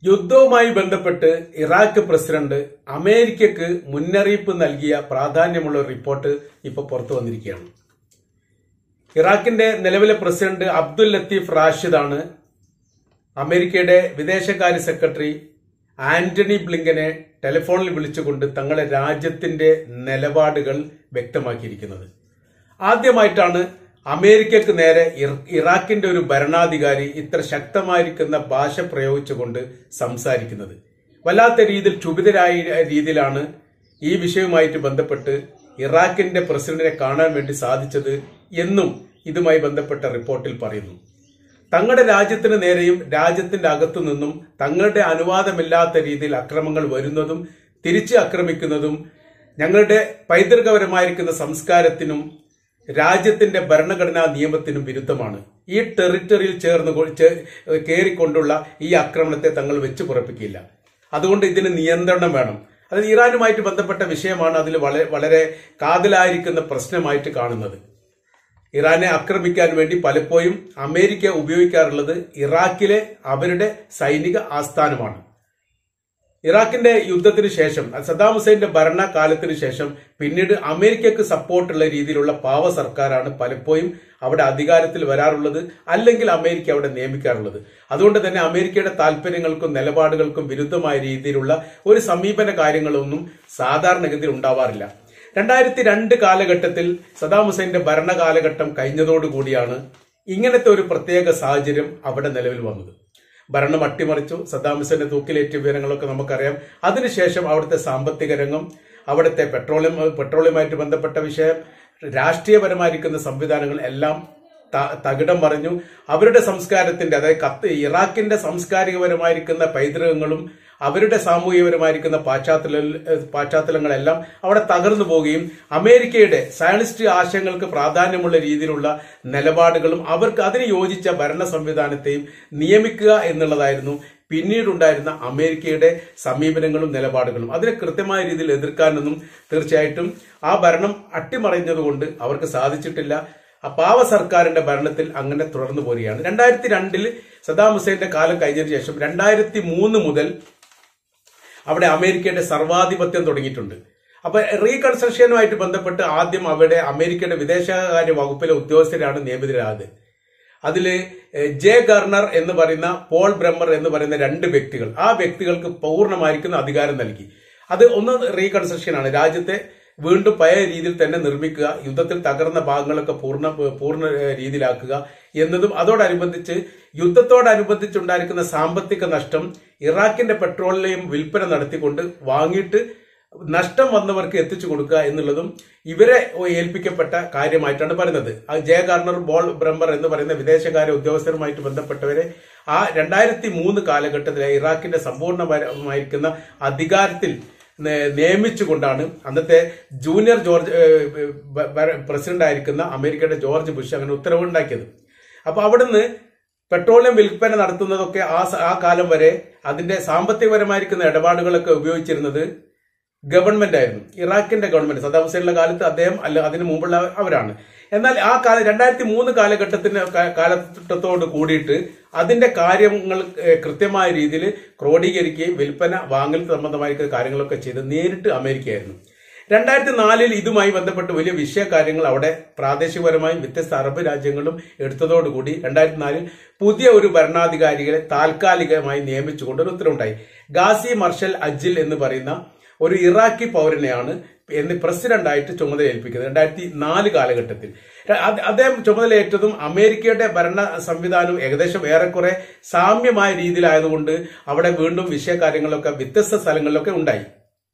യുദ്ധവുമായി ബന്ധപ്പെട്ട് Iraq president അമേരിക്കക്ക് മുന്നറിയിപ്പ് നൽകിയ പ്രാധാന്യമുള്ള ഒരു റിപ്പോർട്ട് ഇപ്പോൾ പുറത്തു വന്നിരിക്കുകയാണ് ഇറാഖിന്റെ നിലവിലെ പ്രസിഡന്റ് അബ്ദുൽ ലത്തീഫ് റാഷിദാണ് അമേരിക്കയുടെ വിദേശകാര്യ സെക്രട്ടറി ആന്റണി ബ്ലിങ്കനെ ടെലിഫോണിൽ വിളിച്ചുകൊണ്ട് തങ്ങളുടെ രാജ്യത്തിന്റെ നിലപാടുകൾ വ്യക്തമാക്കിയിരിക്കുന്നത് ആദ്യമായിട്ടാണ് അമേരിക്കക്ക് നേരെ ഇർ- ഇറാഖിന്റെ ഒരു ഭരണാധികാരി ഇത്ര ശക്തമായിരിക്കുന്ന ഭാഷ പ്രയോഗിച്ചുകൊണ്ട് സംസാരിക്കുന്നത് വല്ലാത്ത രീതിയിൽ ക്ഷുഭിതരായ രീതിയിലാണ് ഈ വിഷയവുമായിട്ട് ബന്ധപ്പെട്ട് ഇറാഖിന്റെ പ്രസിഡന്റിനെ കാണാൻ വേണ്ടി സാധിച്ചത് എന്നും ഇതുമായി ബന്ധപ്പെട്ട റിപ്പോർട്ടിൽ പറയുന്നു തങ്ങളുടെ രാജ്യത്തിന് നേരെയും രാജ്യത്തിന്റെ അകത്തു നിന്നും തങ്ങളുടെ അനുവാദമില്ലാത്ത രീതിയിൽ അക്രമങ്ങൾ വരുന്നതും തിരിച്ച് ആക്രമിക്കുന്നതും ഞങ്ങളുടെ പൈതൃകപരമായിരിക്കുന്ന സംസ്കാരത്തിനും രാജ്യത്തിന്റെ ഭരണഘടനാ നിയമത്തിനും വിരുദ്ധമാണ് ഈ ടെറിട്ടറിയിൽ ചേർന്ന് കൊ- ചേ- കയറിക്കൊണ്ടുള്ള ഈ ആക്രമണത്തെ തങ്ങൾ വെച്ചു പുറപ്പിക്കില്ല അതുകൊണ്ട് ഇതിന് നിയന്ത്രണം വേണം അത് ഇറാനുമായിട്ട് ബന്ധപ്പെട്ട വിഷയമാണ് അതിൽ വളരെ വളരെ കാതലായിരിക്കുന്ന പ്രശ്നമായിട്ട് കാണുന്നത് ഇറാനെ ആക്രമിക്കാൻ വേണ്ടി പലപ്പോഴും അമേരിക്ക ഉപയോഗിക്കാറുള്ളത് ഇറാഖിലെ അവരുടെ സൈനിക ആസ്ഥാനമാണ് ഇറാഖിന്റെ യുദ്ധത്തിന് ശേഷം സദ്ദാം ഹുസൈന്റെ ഭരണകാലത്തിന് ശേഷം പിന്നീട് അമേരിക്കക്ക് സപ്പോർട്ടുള്ള രീതിയിലുള്ള പാവ സർക്കാരാണ് പലപ്പോഴും അവിടെ അധികാരത്തിൽ വരാറുള്ളത് അല്ലെങ്കിൽ അമേരിക്ക അവിടെ നിയമിക്കാറുള്ളത് അതുകൊണ്ട് തന്നെ അമേരിക്കയുടെ താല്പര്യങ്ങൾക്കും നിലപാടുകൾക്കും വിരുദ്ധമായ രീതിയിലുള്ള ഒരു സമീപന കാര്യങ്ങളൊന്നും സാധാരണഗതിയിൽ ഉണ്ടാവാറില്ല രണ്ടായിരത്തി രണ്ട് കാലഘട്ടത്തിൽ സദാം ഹുസൈന്റെ ഭരണകാലഘട്ടം കഴിഞ്ഞതോടുകൂടിയാണ് ഇങ്ങനത്തെ ഒരു പ്രത്യേക സാഹചര്യം അവിടെ നിലവിൽ വന്നത് ഭരണം അട്ടിമറിച്ചു സദ്ദാം ഹുസൈനെ തൂക്കിലേറ്റിയ വിവരങ്ങളൊക്കെ നമുക്കറിയാം അതിനുശേഷം അവിടുത്തെ സാമ്പത്തിക രംഗം അവിടുത്തെ പെട്രോളിയം പെട്രോളിയമായിട്ട് ബന്ധപ്പെട്ട വിഷയം രാഷ്ട്രീയപരമായിരിക്കുന്ന സംവിധാനങ്ങൾ എല്ലാം ത- തകിടം മറിഞ്ഞു അവരുടെ സംസ്കാരത്തിന്റെ അതായത് കത്ത് ഇറാഖിന്റെ സാംസ്കാരികപരമായിരിക്കുന്ന പൈതൃകങ്ങളും അവരുടെ സാമൂഹികപരമായിരിക്കുന്ന പാശ്ചാത്തല പാശ്ചാത്തലങ്ങളെല്ലാം അവിടെ തകർന്നു പോവുകയും അമേരിക്കയുടെ സയനിസ്റ്റ് ആശയങ്ങൾക്ക് പ്രാധാന്യമുള്ള രീതിയിലുള്ള നിലപാടുകളും അവർക്ക് അതിന് യോജിച്ച ഭരണ സംവിധാനത്തെയും നിയമിക്കുക എന്നുള്ളതായിരുന്നു പിന്നീടുണ്ടായിരുന്ന അമേരിക്കയുടെ സമീപനങ്ങളും നിലപാടുകളും അതിനെ കൃത്യമായ രീതിയിൽ എതിർക്കാനൊന്നും തീർച്ചയായിട്ടും ആ ഭരണം അട്ടിമറിഞ്ഞതുകൊണ്ട് അവർക്ക് സാധിച്ചിട്ടില്ല ആ പാവ സർക്കാരിന്റെ ഭരണത്തിൽ അങ്ങനെ തുടർന്നു പോരുകയാണ് രണ്ടായിരത്തി രണ്ടിൽ സദാം ഹുസൈന്റെ കാലം കഴിഞ്ഞതിന് ശേഷം രണ്ടായിരത്തി മൂന്ന് മുതൽ അവിടെ അമേരിക്കയുടെ സർവാധിപത്യം തുടങ്ങിയിട്ടുണ്ട് അപ്പൊ റീകൺസ്ട്രക്ഷനുമായിട്ട് ബന്ധപ്പെട്ട് ആദ്യം അവിടെ അമേരിക്കയുടെ വിദേശകാര്യ വകുപ്പിലെ ഉദ്യോഗസ്ഥരാണ് നിയമിതരായത് അതില് എഹ്, ജെ ഗർണർ എന്ന് പറയുന്ന പോൾ ബ്രമ്മർ എന്ന് പറയുന്ന രണ്ട് വ്യക്തികൾ ആ വ്യക്തികൾക്ക് പൂർണ്ണമായിരിക്കുന്ന അധികാരം നൽകി അത് ഒന്ന് റീകൺസ്ട്രക്ഷൻ ആണ് രാജ്യത്തെ വീണ്ടും പഴയ രീതിയിൽ തന്നെ നിർമ്മിക്കുക യുദ്ധത്തിൽ തകർന്ന ഭാഗങ്ങളൊക്കെ പൂർണ്ണ പൂർണ്ണ ഏഹ്, രീതിയിലാക്കുക എന്നതും അതോടനുബന്ധിച്ച് യുദ്ധത്തോടനുബന്ധിച്ചുണ്ടായിരിക്കുന്ന സാമ്പത്തിക നഷ്ടം ഇറാഖിന്റെ പെട്രോളിനെയും വിൽപ്പന നടത്തിക്കൊണ്ട് വാങ്ങിയിട്ട് നഷ്ടം വന്നവർക്ക് എത്തിച്ചു കൊടുക്കുക എന്നുള്ളതും ഇവരെ ഏൽപ്പിക്കപ്പെട്ട കാര്യമായിട്ടാണ് പറയുന്നത് ആ ജയ ഗാർണർ ബോൾ ബ്രംബർ എന്ന് പറയുന്ന വിദേശകാര്യ ഉദ്യോഗസ്ഥരുമായിട്ട് ബന്ധപ്പെട്ടവരെ ആ രണ്ടായിരത്തി മൂന്ന് കാലഘട്ടത്തിലെ ഇറാഖിന്റെ സമ്പൂർണ്ണമായിരിക്കുന്ന അധികാരത്തിൽ നേ- നിയമിച്ചുകൊണ്ടാണ് അന്നത്തെ ജൂനിയർ ജോർജ് ഏഹ്, ബ- ബ- പ്രസിഡന്റ് ആയിരിക്കുന്ന അമേരിക്കയുടെ ജോർജ് ബുഷ് അങ്ങനെ ഉത്തരവുണ്ടാക്കിയത് അപ്പൊ അവിടുന്ന് പെട്രോളിയം വിൽപ്പന നടത്തുന്നതൊക്കെ ആ സ- ആ കാലം വരെ അതിന്റെ സാമ്പത്തികപരമായിരിക്കുന്ന ഇടപാടുകളൊക്കെ ഉപയോഗിച്ചിരുന്നത് ഗവൺമെന്റ് ആയിരുന്നു ഇറാഖിന്റെ ഗവൺമെന്റ് സദാം ഹുസൈനുള്ള കാലത്ത് അദ്ദേഹം അല്ല അതിനു മുമ്പുള്ള അവരാണ് എന്നാൽ ആ കാലം രണ്ടായിരത്തി മൂന്ന് കാലഘട്ടത്തിന് ക- കാലഘട്ടത്തോട് കൂടിയിട്ട് അതിന്റെ കാര്യങ്ങൾ ഏഹ്, കൃത്യമായ രീതിയിൽ ക്രോഡീകരിക്കുകയും വിൽപ്പന വാങ്ങൽ സംബന്ധമായിരിക്കുന്ന കാര്യങ്ങളൊക്കെ ചെയ്ത് നേരിട്ട് അമേരിക്കയായിരുന്നു രണ്ടായിരത്തി നാലിൽ ഇതുമായി ബന്ധപ്പെട്ട് വലിയ വിഷയ കാര്യങ്ങൾ അവിടെ പ്രാദേശികപരമായും വ്യത്യസ്ത അറബ് രാജ്യങ്ങളും എടുത്തതോടുകൂടി രണ്ടായിരത്തി നാലിൽ പുതിയ ഒരു ഭരണാധികാരികളെ താൽക്കാലികമായി നിയമിച്ചുകൊണ്ട് ഒരു ഉത്തരവുണ്ടായി ഗാസി മർഷൽ അജിൽ എന്ന് പറയുന്ന ഒരു ഇറാഖി പൗരനെയാണ് എന്ന് പ്രസിഡന്റായിട്ട് ചുമതല ഏൽപ്പിക്കുന്നത് രണ്ടായിരത്തി നാല് കാലഘട്ടത്തിൽ അത് അദ്ദേഹം ചുമതലയേറ്റതും അമേരിക്കയുടെ ഭരണ സംവിധാനം ഏകദേശം ഏറെക്കുറെ സാമ്യമായ രീതിയിലായതുകൊണ്ട് അവിടെ വീണ്ടും വിഷയകാര്യങ്ങളൊക്കെ വ്യത്യസ്ത സ്ഥലങ്ങളിലൊക്കെ ഉണ്ടായി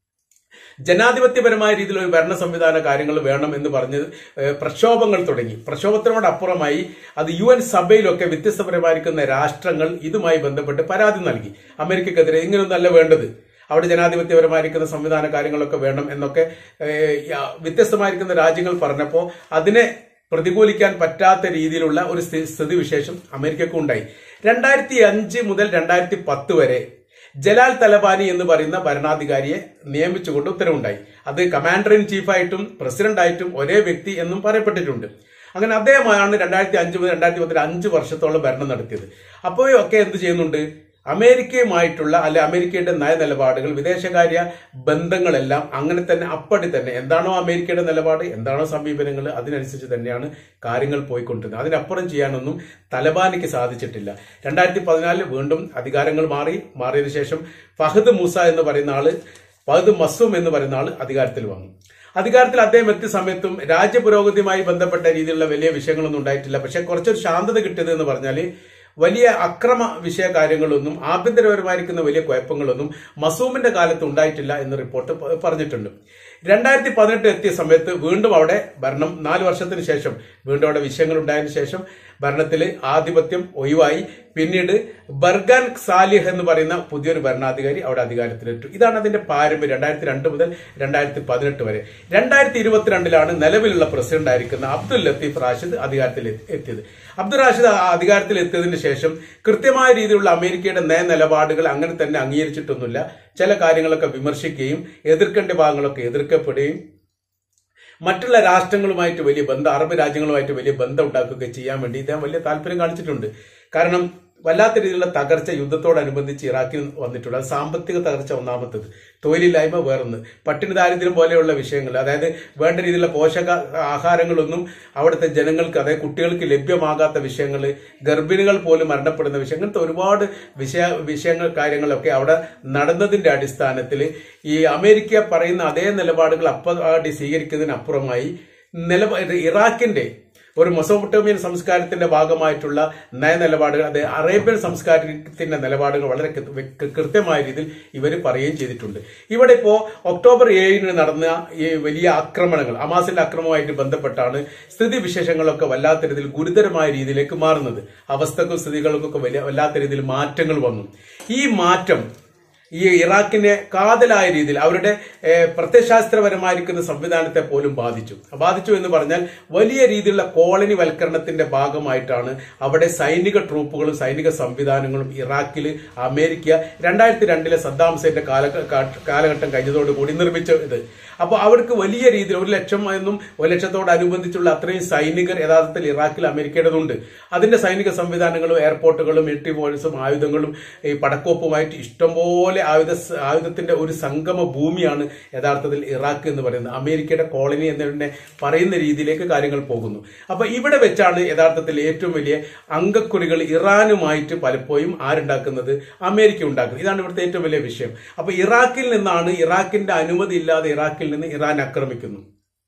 ജനാധിപത്യപരമായ രീതിയിൽ ഒരു ഭരണ സംവിധാന കാര്യങ്ങൾ വേണം എന്ന് പറഞ്ഞ് ഏഹ്, പ്രക്ഷോഭങ്ങൾ തുടങ്ങി പ്രക്ഷോഭത്തിനോടപ്പുറമായി അത് യു എൻ സഭയിലൊക്കെ വ്യത്യസ്തപരമായിരിക്കുന്ന രാഷ്ട്രങ്ങൾ ഇതുമായി ബന്ധപ്പെട്ട് പരാതി നൽകി അമേരിക്കക്കെതിരെ ഇങ്ങനെയൊന്നല്ല വേണ്ടത് അവിടെ ജനാധിപത്യപരമായിരിക്കുന്ന സംവിധാന കാര്യങ്ങളൊക്കെ വേണം എന്നൊക്കെ ഏഹ്, യ- വ്യത്യസ്തമായിരിക്കുന്ന രാജ്യങ്ങൾ പറഞ്ഞപ്പോൾ അതിനെ പ്രതികൂലിക്കാൻ പറ്റാത്ത രീതിയിലുള്ള ഒരു സ്ഥി- സ്ഥിതിവിശേഷം അമേരിക്കക്കും ഉണ്ടായി രണ്ടായിരത്തി അഞ്ച് മുതൽ രണ്ടായിരത്തി പത്ത് വരെ ജലാൽ തലബാനി എന്ന് പറയുന്ന ഭരണാധികാരിയെ നിയമിച്ചുകൊണ്ട് ഉത്തരവുണ്ടായി അത് കമാൻഡർ ഇൻ ചീഫായിട്ടും പ്രസിഡന്റായിട്ടും ഒരേ വ്യക്തി എന്നും പറയപ്പെട്ടിട്ടുണ്ട് അങ്ങനെ അദ്ദേഹമാണ് രണ്ടായിരത്തി അഞ്ച് മുതൽ രണ്ടായിരത്തി പത്തിൽ അഞ്ച് വർഷത്തോളം ഭരണം നടത്തിയത് അപ്പോഴൊക്കെ എന്ത് ചെയ്യുന്നുണ്ട് അമേരിക്കയുമായിട്ടുള്ള അല്ലെ അമേരിക്കയുടെ നയനിലപാടുകൾ വിദേശകാര്യ ബന്ധങ്ങളെല്ലാം അങ്ങനെ തന്നെ അപ്പടി തന്നെ എന്താണോ അമേരിക്കയുടെ നിലപാട് എന്താണോ സമീപനങ്ങൾ അതിനനുസരിച്ച് തന്നെയാണ് കാര്യങ്ങൾ പോയിക്കൊണ്ടിരുന്നത് അതിനപ്പുറം ചെയ്യാനൊന്നും തലബാനിക്ക് സാധിച്ചിട്ടില്ല രണ്ടായിരത്തി പതിനാലിൽ വീണ്ടും അധികാരങ്ങൾ മാറി മാറിയതിനു ശേഷം ഫഹദ് മൂസ എന്ന് പറയുന്ന ആള് ഫഹദ് മസൂം എന്ന് പറയുന്ന ആള് അധികാരത്തിൽ വന്നു അധികാരത്തിൽ അദ്ദേഹം എത്തിയ സമയത്തും രാജ്യപുരോഗതിയുമായി ബന്ധപ്പെട്ട രീതിയിലുള്ള വലിയ വിഷയങ്ങളൊന്നും ഉണ്ടായിട്ടില്ല പക്ഷെ കുറച്ചൊരു ശാന്തത കിട്ടിയത് എന്ന് പറഞ്ഞാൽ വലിയ അക്രമ വിഷയ കാര്യങ്ങളൊന്നും ആഭ്യന്തരപരമായിരിക്കുന്ന വലിയ കുഴപ്പങ്ങളൊന്നും മസൂമിന്റെ കാലത്ത് ഉണ്ടായിട്ടില്ല എന്ന് റിപ്പോർട്ട് പ- പറഞ്ഞിട്ടുണ്ട് രണ്ടായിരത്തി പതിനെട്ട് എത്തിയ സമയത്ത് വീണ്ടും അവിടെ ഭരണം നാല് വർഷത്തിന് ശേഷം വീണ്ടും അവിടെ വിഷയങ്ങൾ ഉണ്ടായതിനു ശേഷം ഭരണത്തിൽ ആധിപത്യം ഒഴിവായി പിന്നീട് ബർഗാൻ സാലിഹ് എന്ന് പറയുന്ന പുതിയൊരു ഭരണാധികാരി അവിടെ അധികാരത്തിലേറ്റു ഇതാണ് അതിന്റെ പാരമ്പര്യം രണ്ടായിരത്തി രണ്ട് മുതൽ രണ്ടായിരത്തി പതിനെട്ട് വരെ രണ്ടായിരത്തി ഇരുപത്തിരണ്ടിലാണ് നിലവിലുള്ള പ്രസിഡന്റ് ആയിരിക്കുന്ന അബ്ദുൽ ലത്തീഫ് റാഷിദ് അധികാരത്തിൽ എത്തി- എത്തിയത് അബ്ദുൽ റാഷിദ് ആ അധികാരത്തിൽ എത്തിയതിനു ശേഷം കൃത്യമായ രീതിയിലുള്ള അമേരിക്കയുടെ നയ നിലപാടുകൾ അങ്ങനെ തന്നെ അംഗീകരിച്ചിട്ടൊന്നുമില്ല ചില കാര്യങ്ങളൊക്കെ വിമർശിക്കുകയും എതിർക്കേണ്ട ഭാഗങ്ങളൊക്കെ എതിർക്കപ്പെടുകയും മറ്റുള്ള രാഷ്ട്രങ്ങളുമായിട്ട് വലിയ ബന്ധം അറബ് രാജ്യങ്ങളുമായിട്ട് വലിയ ബന്ധം ഉണ്ടാക്കുകയൊക്കെ ചെയ്യാൻ വേണ്ടി ഇദ്ദേഹം വലിയ താല്പര്യം കാണിച്ചിട്ടുണ്ട് കാരണം വല്ലാത്ത രീതിയിലുള്ള തകർച്ച യുദ്ധത്തോടനുബന്ധിച്ച് ഇറാഖിൽ വന്നിട്ടുണ്ട് അത് സാമ്പത്തിക തകർച്ച ഒന്നാമത്തത് തൊഴിലില്ലായ്മ വേറൊന്ന് പട്ടിണി ദാരിദ്ര്യം പോലെയുള്ള വിഷയങ്ങൾ അതായത് വേണ്ട രീതിയിലുള്ള പോഷക ആഹാരങ്ങളൊന്നും അവിടുത്തെ ജനങ്ങൾക്ക് അതായത് കുട്ടികൾക്ക് ലഭ്യമാകാത്ത വിഷയങ്ങൾ ഗർഭിണികൾ പോലും മരണപ്പെടുന്ന വിഷയം അങ്ങനത്തെ ഒരുപാട് വിഷയ വിഷയങ്ങൾ കാര്യങ്ങളൊക്കെ അവിടെ നടന്നതിന്റെ അടിസ്ഥാനത്തിൽ ഈ അമേരിക്ക പറയുന്ന അതേ നിലപാടുകൾ അപ്പാടി സ്വീകരിക്കുന്നതിനപ്പുറമായി നിലപാ ഇറാഖിന്റെ ഒരു മൊസോപ്പൊട്ടോമിയൻ സംസ്കാരത്തിന്റെ ഭാഗമായിട്ടുള്ള നയനിലപാടുകൾ അത് അറേബ്യൻ സംസ്കാരത്തിന്റെ നിലപാടുകൾ വളരെ കൃ- കൃ- കൃത്യമായ രീതിയിൽ ഇവർ പറയുകയും ചെയ്തിട്ടുണ്ട് ഇവിടെ ഇപ്പോ ഒക്ടോബർ ഏഴിന് നടന്ന ഈ വലിയ ആക്രമണങ്ങൾ അമാസിന്റെ ആക്രമണവുമായിട്ട് ബന്ധപ്പെട്ടാണ് സ്ഥിതി വിശേഷങ്ങളൊക്കെ വല്ലാത്ത രീതിയിൽ ഗുരുതരമായ രീതിയിലേക്ക് മാറുന്നത് അവസ്ഥക്കും സ്ഥിതികൾക്കൊക്കെ വലിയ വല്ലാത്ത രീതിയിൽ മാറ്റങ്ങൾ വന്നു ഈ മാറ്റം ഈ ഇറാഖിനെ കാതലായ രീതിയിൽ അവരുടെ ഏഹ്, പ്രത്യയശാസ്ത്രപരമായിരിക്കുന്ന സംവിധാനത്തെ പോലും ബാധിച്ചു ബാധിച്ചു എന്ന് പറഞ്ഞാൽ വലിയ രീതിയിലുള്ള കോളനി വൽക്കരണത്തിന്റെ ഭാഗമായിട്ടാണ് അവിടെ സൈനിക ട്രൂപ്പുകളും സൈനിക സംവിധാനങ്ങളും ഇറാഖിൽ അമേരിക്ക രണ്ടായിരത്തി രണ്ടിലെ സദ്ദാം ഹുസൈന്റെ കാല കാ- കാലഘട്ടം കഴിഞ്ഞതോടുകൂടി നിർമ്മിച്ചത് അപ്പോൾ അവർക്ക് വലിയ രീതിയിൽ ഒരു ലക്ഷം എന്നും ഒരു ലക്ഷത്തോടനുബന്ധിച്ചുള്ള അത്രയും സൈനികർ യഥാർത്ഥത്തിൽ ഇറാഖിൽ അമേരിക്കയുടേതുണ്ട് അതിന്റെ സൈനിക സംവിധാനങ്ങളും എയർപോർട്ടുകളും മിലിറ്ററി ഫോഴ്സും ആയുധങ്ങളും ഈ പടക്കോപ്പുമായിട്ട് ഇഷ്ടംപോലെ ആയുധ ആയുധത്തിന്റെ ഒരു സംഗമ ഭൂമിയാണ് യഥാർത്ഥത്തിൽ ഇറാഖ് എന്ന് പറയുന്നത് അമേരിക്കയുടെ കോളനി എന്നതിനെ പറയുന്ന രീതിയിലേക്ക് കാര്യങ്ങൾ പോകുന്നു അപ്പൊ ഇവിടെ വെച്ചാണ് യഥാർത്ഥത്തിൽ ഏറ്റവും വലിയ അംഗക്കുറികൾ ഇറാനുമായിട്ട് പലപ്പോഴും ആരുണ്ടാക്കുന്നത് അമേരിക്ക ഉണ്ടാക്കുന്നത് ഇതാണ് ഇവിടുത്തെ ഏറ്റവും വലിയ വിഷയം അപ്പൊ ഇറാഖിൽ നിന്നാണ് ഇറാഖിന്റെ അനുമതി ഇല്ലാതെ ഇറാഖിൽ നിന്ന് ഇറാൻ ആക്രമിക്കുന്നു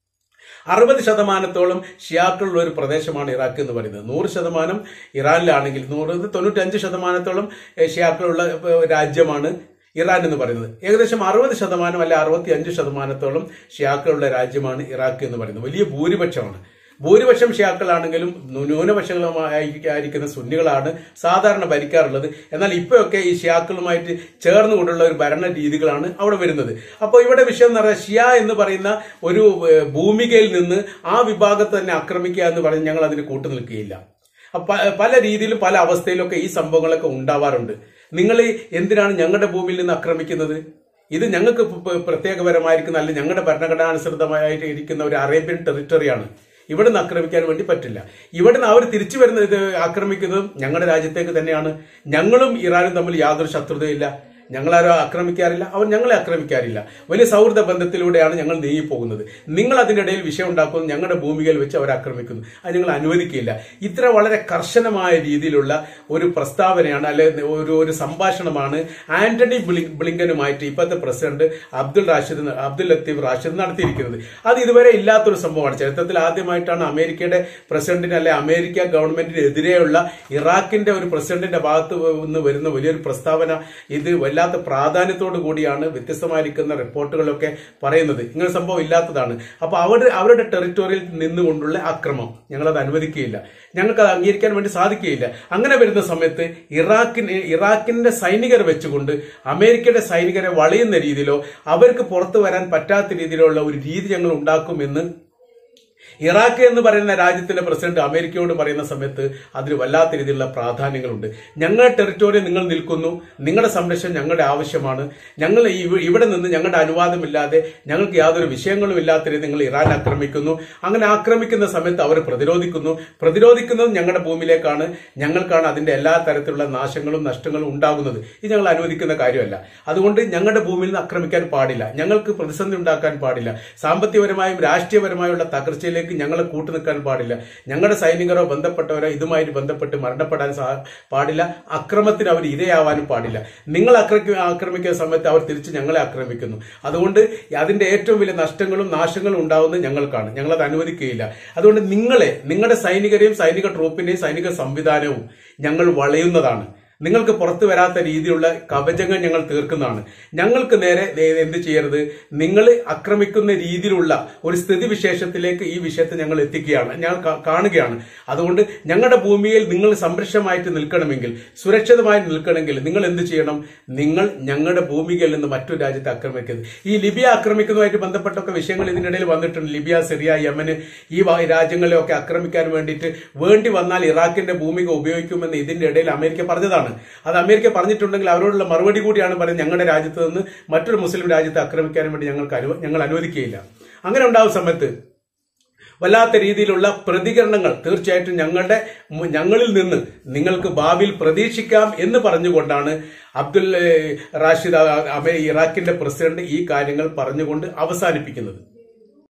അറുപത് ശതമാനത്തോളം ഷിയാക്കളുള്ള ഒരു പ്രദേശമാണ് ഇറാഖ് എന്ന് പറയുന്നത് നൂറ് ശതമാനം ഇറാനിലാണെങ്കിൽ നൂറ് തൊണ്ണൂറ്റഞ്ച് ശതമാനത്തോളം ഏഹ്, ഷിയാക്കളുള്ള ഏഹ്, രാജ്യമാണ് ഇറാൻ എന്ന് പറയുന്നത് ഏകദേശം അറുപത് ശതമാനം അല്ലെ അറുപത്തി അഞ്ച് ശതമാനത്തോളം ഷിയാക്കളുള്ള രാജ്യമാണ് ഇറാഖ് എന്ന് പറയുന്നത് വലിയ ഭൂരിപക്ഷമാണ് ഭൂരിപക്ഷം ഷിയാക്കളാണെങ്കിലും ന്യൂ- ന്യൂനപക്ഷങ്ങളുമായിരിക്കുന്ന സുന്നികളാണ് സാധാരണ ഭരിക്കാറുള്ളത് എന്നാൽ ഇപ്പോഴൊക്കെ ഈ ഷിയാക്കളുമായിട്ട് ചേർന്നുകൊണ്ടുള്ള ഒരു ഭരണ രീതികളാണ് അവിടെ വരുന്നത് അപ്പോൾ ഇവിടെ വിഷയം എന്ന് പറഞ്ഞാൽ ഷിയ എന്ന് പറയുന്ന ഒരു ഏഹ്, ഭൂമികയിൽ നിന്ന് ആ വിഭാഗത്തെ തന്നെ ആക്രമിക്കുക എന്ന് പറഞ്ഞ് ഞങ്ങൾ അതിന് കൂട്ടുനിൽക്കുകയില്ല അപ്പൊ പല രീതിയിലും പല അവസ്ഥയിലൊക്കെ ഈ സംഭവങ്ങളൊക്കെ ഉണ്ടാവാറുണ്ട് നിങ്ങൾ എന്തിനാണ് ഞങ്ങളുടെ ഭൂമിയിൽ നിന്ന് ആക്രമിക്കുന്നത് ഇത് ഞങ്ങൾക്ക് പ- പ- പ്രത്യേകപരമായിരിക്കുന്ന അല്ലെങ്കിൽ ഞങ്ങളുടെ ഭരണഘടനാനുസൃതമായിട്ട് ഇരിക്കുന്ന ഒരു അറേബ്യൻ ടെറിട്ടറിയാണ് ഇവിടെ നിന്ന് ആക്രമിക്കാൻ വേണ്ടി പറ്റില്ല ഇവിടെ നിന്ന് അവർ തിരിച്ചു വരുന്ന ഇത് ആക്രമിക്കുന്നതും ഞങ്ങളുടെ രാജ്യത്തേക്ക് തന്നെയാണ് ഞങ്ങളും ഇറാനും തമ്മിൽ യാതൊരു ശത്രുതയില്ല ഞങ്ങളാരും ആക്രമിക്കാറില്ല അവർ ഞങ്ങളെ ആക്രമിക്കാറില്ല വലിയ സൗഹൃദ ബന്ധത്തിലൂടെയാണ് ഞങ്ങൾ നീങ്ങിപ്പോകുന്നത് നിങ്ങൾ അതിന്റെ ഇടയിൽ വിഷയം ഉണ്ടാക്കുന്നു ഞങ്ങളുടെ ഭൂമികയിൽ വെച്ച് അവർ ആക്രമിക്കുന്നു അത് ഞങ്ങൾ അനുവദിക്കില്ല ഇത്ര വളരെ കർശനമായ രീതിയിലുള്ള ഒരു പ്രസ്താവനയാണ് അല്ലെ ഒരു ഒരു സംഭാഷണമാണ് ആന്റണി ബ്ലി- ബ്ലിങ്കനുമായിട്ട് ഇപ്പോഴത്തെ പ്രസിഡന്റ് അബ്ദുൾ റാഷിദ് ന- അബ്ദുൽ ലത്തീഫ് റാഷിദ് നടത്തിയിരിക്കുന്നത് അത് ഇതുവരെ ഇല്ലാത്തൊരു സംഭവമാണ് ചരിത്രത്തിൽ ആദ്യമായിട്ടാണ് അമേരിക്കയുടെ പ്രസിഡന്റിന് അല്ലെ അമേരിക്ക ഗവൺമെന്റിനെതിരെയുള്ള ഇറാഖിന്റെ ഒരു പ്രസിഡന്റിന്റെ ഭാഗത്ത് നിന്ന് വരുന്ന വലിയൊരു പ്രസ്താവന ഇത് വല്ലാത്ത പ്രാധാന്യത്തോടു കൂടിയാണ് വ്യത്യസ്തമായിരിക്കുന്ന റിപ്പോർട്ടുകളൊക്കെ പറയുന്നത് ഇങ്ങനെ സംഭവം ഇല്ലാത്തതാണ് അപ്പൊ അവർ അവരുടെ ടെറിട്ടോറിയിൽ നിന്നുകൊണ്ടുള്ള ആക്രമം ഞങ്ങളത് അനുവദിക്കുകയില്ല ഞങ്ങൾക്ക് അത് അംഗീകരിക്കാൻ വേണ്ടി സാധിക്കുകയില്ല അങ്ങനെ വരുന്ന സമയത്ത് ഇറാഖിന് ഇറാഖിന്റെ സൈനികർ വെച്ചുകൊണ്ട് അമേരിക്കയുടെ സൈനികരെ വളയുന്ന രീതിയിലോ അവർക്ക് പുറത്തു വരാൻ പറ്റാത്ത രീതിയിലുള്ള ഒരു രീതി ഞങ്ങൾ ഉണ്ടാക്കുമെന്ന് ഇറാഖ് എന്ന് പറയുന്ന രാജ്യത്തിന്റെ പ്രസിഡന്റ് അമേരിക്കയോട് പറയുന്ന സമയത്ത് അതിന് വല്ലാത്ത രീതിയിലുള്ള പ്രാധാന്യങ്ങളുണ്ട് ഞങ്ങളുടെ ടെറിറ്റോറിയം നിങ്ങൾ നിൽക്കുന്നു നിങ്ങളുടെ സംരക്ഷണം ഞങ്ങളുടെ ആവശ്യമാണ് ഞങ്ങൾ ഇവ- ഇവിടെ നിന്ന് ഞങ്ങളുടെ അനുവാദമില്ലാതെ ഞങ്ങൾക്ക് യാതൊരു വിഷയങ്ങളും ഇല്ലാത്ത രീതി നിങ്ങൾ ഇറാൻ ആക്രമിക്കുന്നു അങ്ങനെ ആക്രമിക്കുന്ന സമയത്ത് അവർ പ്രതിരോധിക്കുന്നു പ്രതിരോധിക്കുന്നത് ഞങ്ങളുടെ ഭൂമിയിലേക്കാണ് ഞങ്ങൾക്കാണ് അതിന്റെ എല്ലാ തരത്തിലുള്ള നാശങ്ങളും നഷ്ടങ്ങളും ഉണ്ടാകുന്നത് ഇത് ഞങ്ങൾ അനുവദിക്കുന്ന കാര്യമല്ല അതുകൊണ്ട് ഞങ്ങളുടെ ഭൂമിയിൽ നിന്ന് ആക്രമിക്കാൻ പാടില്ല ഞങ്ങൾക്ക് പ്രതിസന്ധി ഉണ്ടാക്കാൻ പാടില്ല സാമ്പത്തികപരമായും രാഷ്ട്രീയപരമായുള്ള തകർച്ചയിലേക്ക് ഞങ്ങളെ കൂട്ടുനിൽക്കാൻ പാടില്ല ഞങ്ങളുടെ സൈനികരോ ബന്ധപ്പെട്ടവരോ ഇതുമായിട്ട് ബന്ധപ്പെട്ട് മരണപ്പെടാൻ സാ- പാടില്ല അക്രമത്തിന് അവർ ഇരയാവാനും പാടില്ല നിങ്ങൾ ആക്രമി- ആക്രമിക്കുന്ന സമയത്ത് അവർ തിരിച്ച് ഞങ്ങളെ ആക്രമിക്കുന്നു അതുകൊണ്ട് അതിന്റെ ഏറ്റവും വലിയ നഷ്ടങ്ങളും നാശങ്ങളും ഉണ്ടാവുന്നത് ഞങ്ങൾക്കാണ് ഞങ്ങളത് അനുവദിക്കുകയില്ല അതുകൊണ്ട് നിങ്ങളെ നിങ്ങളുടെ സൈനികരെയും സൈനിക ട്രൂപ്പിന്റെയും സൈനിക സംവിധാനവും ഞങ്ങൾ വളയുന്നതാണ് നിങ്ങൾക്ക് പുറത്തു വരാത്ത രീതിയിലുള്ള കവചങ്ങൾ ഞങ്ങൾ തീർക്കുന്നതാണ് ഞങ്ങൾക്ക് നേരെ ദേ എന്ത് ചെയ്യരുത് നിങ്ങൾ ആക്രമിക്കുന്ന രീതിയിലുള്ള ഒരു സ്ഥിതിവിശേഷത്തിലേക്ക് ഈ വിഷയത്തെ ഞങ്ങൾ എത്തിക്കുകയാണ് ഞങ്ങൾ കാ- കാണുകയാണ് അതുകൊണ്ട് ഞങ്ങളുടെ ഭൂമിയിൽ നിങ്ങൾ സംരക്ഷണമായിട്ട് നിൽക്കണമെങ്കിൽ സുരക്ഷിതമായി നിൽക്കണമെങ്കിൽ നിങ്ങൾ എന്ത് ചെയ്യണം നിങ്ങൾ ഞങ്ങളുടെ ഭൂമികയിൽ നിന്ന് മറ്റൊരു രാജ്യത്തെ ആക്രമിക്കരുത് ഈ ലിബിയ ആക്രമിക്കുന്നതുമായിട്ട് ബന്ധപ്പെട്ടൊക്കെ വിഷയങ്ങൾ ഇതിനിടയിൽ വന്നിട്ടുണ്ട് ലിബിയ സിറിയ യമന് ഈ വാ- രാജ്യങ്ങളെയൊക്കെ ആക്രമിക്കാൻ വേണ്ടിയിട്ട് വേണ്ടി വന്നാൽ ഇറാഖിന്റെ ഭൂമിക ഉപയോഗിക്കുമെന്ന് ഇതിന്റെ ഇടയിൽ അമേരിക്ക പറഞ്ഞതാണ് അത് അമേരിക്ക പറഞ്ഞിട്ടുണ്ടെങ്കിൽ അവരോടുള്ള മറുപടി കൂടിയാണ് പറയുന്നത് ഞങ്ങളുടെ രാജ്യത്ത് നിന്ന് മറ്റൊരു മുസ്ലിം രാജ്യത്തെ ആക്രമിക്കാൻ വേണ്ടി ഞങ്ങൾക്ക് അനുവ ഞങ്ങൾ അനുവദിക്കുകയില്ല അങ്ങനെ ഉണ്ടാകുന്ന സമയത്ത് വല്ലാത്ത രീതിയിലുള്ള പ്രതികരണങ്ങൾ തീർച്ചയായിട്ടും ഞങ്ങളുടെ മു- ഞങ്ങളിൽ നിന്ന് നിങ്ങൾക്ക് ഭാവിയിൽ പ്രതീക്ഷിക്കാം എന്ന് പറഞ്ഞുകൊണ്ടാണ് അബ്ദുൽ ഏഹ്, റാഷിദ് അ- അമേ- ഇറാഖിന്റെ പ്രസിഡന്റ് ഈ കാര്യങ്ങൾ പറഞ്ഞുകൊണ്ട് അവസാനിപ്പിക്കുന്നത്